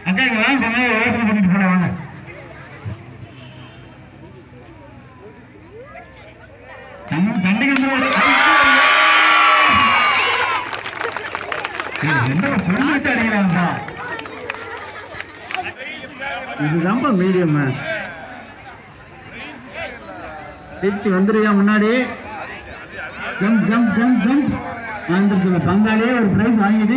அக்கா இங்க வாங்க போங்க யோசனை பண்ணிட்டு போல வாங்க சண்டை சண்டைக்கு வந்து என்ன சொல்லி வச்சு அடிக்கிறாங்கப்பா இதுதான்ப்பா மீடியம் திருப்பி வந்துருயா முன்னாடி ஜம்ப் ஜம்ப் ஜம்ப் ஜம்ப் வந்துருச்சு பங்காளியே ஒரு பிரைஸ் வாங்கிட்டு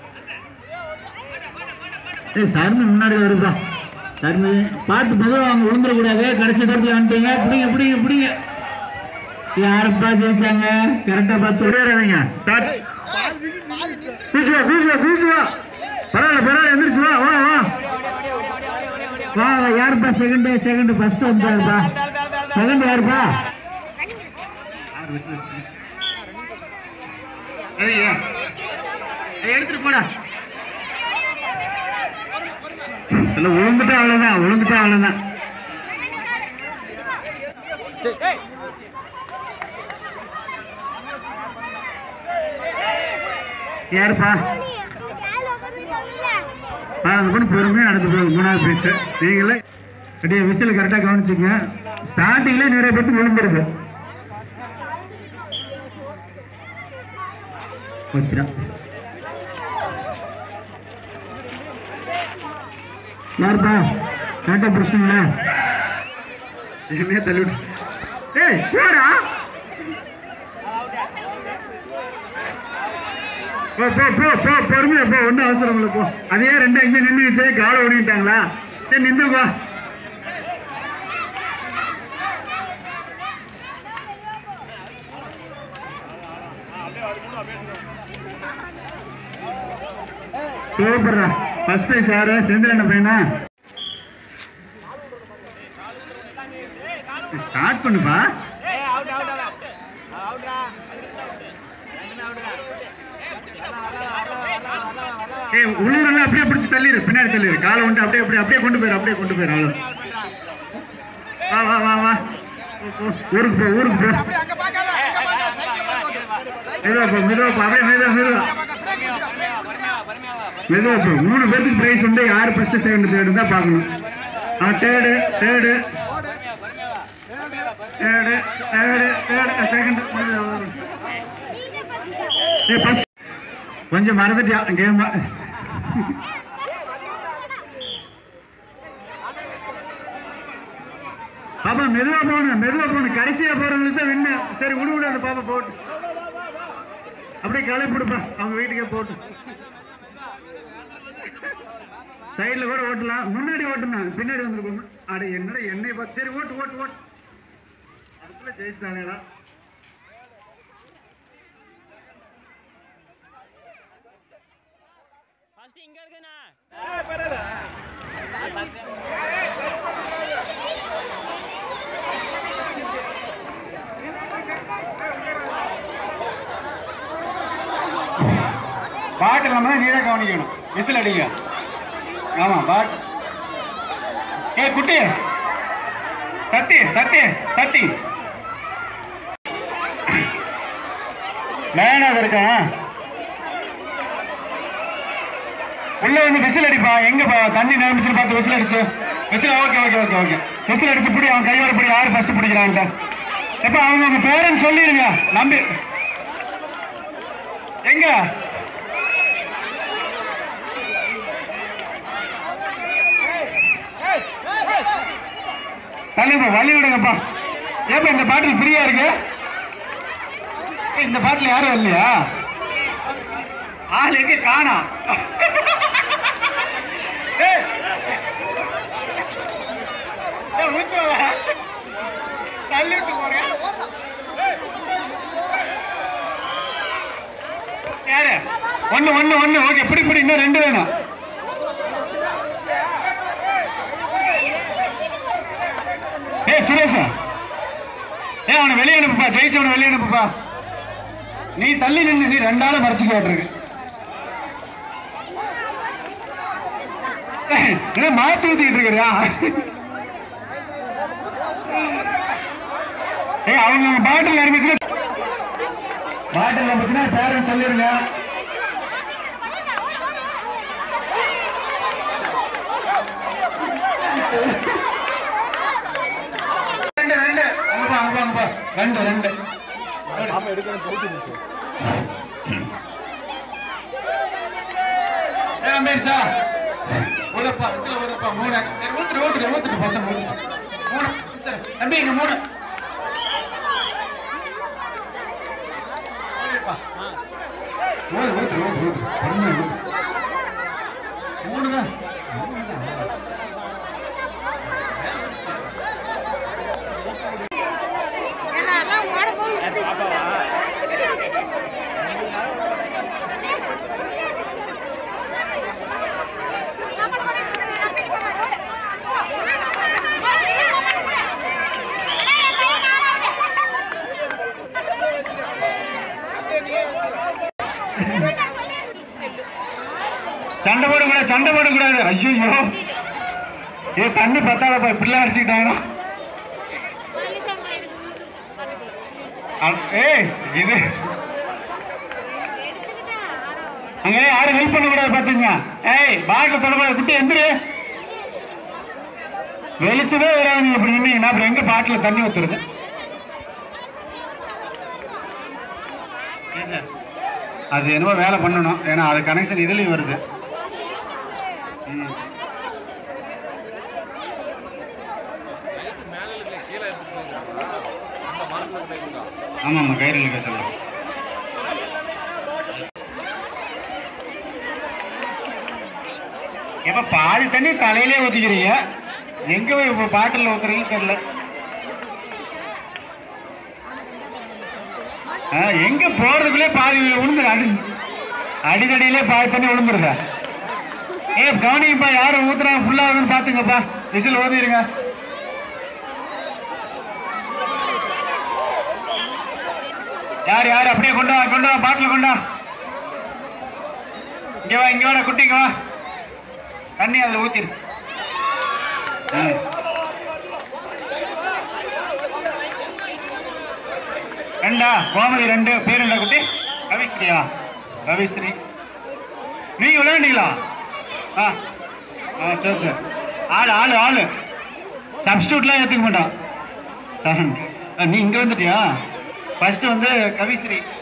ஏய் சர்மி முன்னாடி வருதா சர்மி பார்த்து மெதுவாக அவங்க விழுந்துடக்கூடாது கடைசி இடத்துல வந்துட்டீங்க பிடிங்க பிடிங்க பிடிங்க யாருப்பா ஜெயிச்சாங்க கரெக்டா பார்த்து விடையாடுறீங்க ஸ்டார்ட் பீச்சுவா பீச்சுவா பீச்சுவா பரவாயில்ல பரவாயில்ல எந்திரிச்சு வா வா வா வா வா யாருப்பா செகண்ட் செகண்ட் ஃபர்ஸ்ட் வந்தாருப்பா செகண்ட் யாருப்பா ஐயா எடுத்துட்டு போடா இல்ல விழுந்துட்டா அவ்வளவுதான் விழுந்துட்டா அவ்வளவுதான் யாருப்பா ஆ, அந்த பொண்ணு பொறுமையாக நடந்து போகுது மூணாவது பீஸ் நீங்களே அப்படியே விசில் கரெக்டாக கவனிச்சுங்க ஸ்டார்டிங்ல நிறைய பேருக்கு விழுந்துருக்கு போச்சுடா யாருப்பா கரெக்டாக பிடிச்சிங்களா என்னையே தள்ளிவிட்டு ஏய் போடா போ போ போ போ பொறுமையா போ ஒன்றும் அவசரம் இல்லை போ அதே ரெண்டு இங்கே நின்றுச்சு காலை ஓடிட்டாங்களா சரி நின்று போ சூப்பர்ரா ஃபர்ஸ்ட் பிரைஸ் யாரு செந்திரண்ண பையனா ஸ்டார்ட் பண்ணுப்பா ஏய் உள்ளூரெல்லாம் அப்படியே பிடிச்சி தள்ளிடு பின்னாடி தள்ளிடு காலை உண்டு அப்படியே அப்படியே அப்படியே கொண்டு போயிரு அப்படியே கொண்டு போயிரு அவ்வளோ வா வா வா வா போ, போ. ஊருக்கு போ ஊருக்கு போ மெதுவா போ மெதுவா போ அப்படியே மெதுவா மெதுவா மெதுவா போ மூணு பேருக்கு பிரைஸ் உண்டு யார் ஃபர்ஸ்ட் செகண்ட் தேர்டு தான் பார்க்கணும் ஆ third third third third third second ஏ ஃபர்ஸ்ட் கொஞ்சம் மறந்துட்டியா கேம் பாப்பா மெதுவா போகணும் மெதுவா போகணும் கடைசியா போறவங்களுக்கு தான் வின்னு சரி விடு விடு அந்த பாப்பா போட்டு அப்படியே கிளப்பிடுப்பா அவங்க வீட்டுக்கே போட்டு சைடுல கூட ஓட்டலாம் முன்னாடி ஓட்டணும் பின்னாடி வந்துருக்கணும் அட என்னடா என்னை பார்த்து சரி ஓட்டு ஓட்டு ஓட்டு அதுக்குள்ள ஜெயிச்சிட்டானேடா ஃபர்ஸ்ட் இங்க இருக்குண்ணா பாட்டு இல்லாம தான் நீ தான் கவனிக்கணும் விசில் அடிங்க ஆமா பாட் ஏய் குட்டி சத்தி சத்தி சத்தி மேனாக இருக்கான் உள்ள வந்து விசில் அடிப்பா எங்க பா- தண்ணி நிரம்பிச்சுன்னு பார்த்து விசில் அடிச்சு whistle okay okay okay okay whistle அடிச்சு பிடி அவன் கையோட பிடி யாரு ஃபர்ஸ்ட் பிடிக்கிறான்ட்ட எப்ப அவங்க உங்க பேரன்னு சொல்லிடுங்க நம்பி எங்க தலைவா வழி விடுங்கப்பா ஏப்பா இந்த பாட்டில் ஃப்ரீயா இருக்கு ஏய், இந்த பாட்டில் யாரும் இல்லையா ஆள் எங்க காணா ஏய். ஏய், ஊத்துவா. தள்ளி விட்டு போறேன் யாரு ஒண்ணு ஒண்ணு ஒண்ணு ஓகே பிடி பிடி இன்னும் ரெண்டு வேணும் ஏய் சுரேஷ் ஏய் அவனை வெளியே அனுப்புப்பா ஜெயிச்சவனை வெளியே அனுப்புப்பா நீ தள்ளி நின்று நீ ரெண்டால மறைச்சு கேட்டிருக்கு ஏய், என்ன மாத்தி ஊத்திக்கிட்டு இருக்கிறியா ஏய் அவங்க பாட்டில் ஆரம்பிச்சுன்னா பாட்டில் ஆரம்பிச்சுன்னா பேரண்ட் சொல்லிருங்க ரெண்டு ரெண்டு ஏன் பேச்சா ஊதப்பா இதுல ஊதப்பா மூணு சரி, ஊத்துட்டு ஊத்துட்டு ஊத்துட்டு பசங்க ஊத்துட்டு மூணு சரி, தம்பி இங்க மூணு ஊதுப்பா. ஊது ஊத்து ஊத்து ஊத்து பொறுமையா ஊத்து மூணு தான் மூணு தான் ஏன்னா எல்லாம் ஓட போகுது சண்டை போடக்கூடாது சண்டை போடக்கூடாது ஐயோ ஏ தண்ணி பத்தாதப்பா இப்படிலாம் அடிச்சுக்கிட்டாங்கன்னா அ- ஏய் இது அங்க யாரும் ஹெல்ப் பண்ண கூடாது பாத்துங்க ஏய் பாட்டில் தொடக்கூடாது குட்டி எந்திரு வெளிச்சமே வராது நீங்க இப்படி நின்னீங்கன்னா அப்புறம் எங்க பாட்டில் தண்ணி ஊத்துறது அது என்னவோ வேலை பண்ணணும் ஏன்னா அது கனெக்ஷன் இதுலயும் வருது ம். ஆமா ஆமா கயிறு இழுக்க சொல்லுங்க எப்ப பாதி தண்ணி தலையிலே ஊத்திக்கிறீங்க எங்க போய் இப்ப பாட்டில் ஊத்துறீங்க தெரியல ஆ, எங்க போறதுக்குள்ளே பாதி விழுந்துரு அடி அடிதடியிலே பாதி தண்ணி விழுந்துருதா ஏ கவனிங்கப்பா யாரும் ஊத்துறாங்க ஃபுல்லா ஆகுதுன்னு பாத்துங்கப்பா விசில் ஊதிருங்க யார் யார் அப்படியே கொண்டு வா கொண்டு வா பாட்டில் கொண்டு வா இங்க வா இங்க வாடா குட்டி இங்க வா தண்ணி அதுல ஊத்திரு ம். ரெண்டா கோமதி ரெண்டு பேர் என்ன குட்டி ரவிஸ்ரீயா ரவிஸ்ரீ நீங்க விளையாண்டீங்களா ஆ ஆ சரி சரி ஆளு ஆளு ஆளு சப்ஸ்டியூட்லாம் ஏற்றுக்க மாட்டான் ஆ, நீ இங்கே வந்துட்டியா ஃபர்ஸ்ட் வந்து கவிஸ்ரீ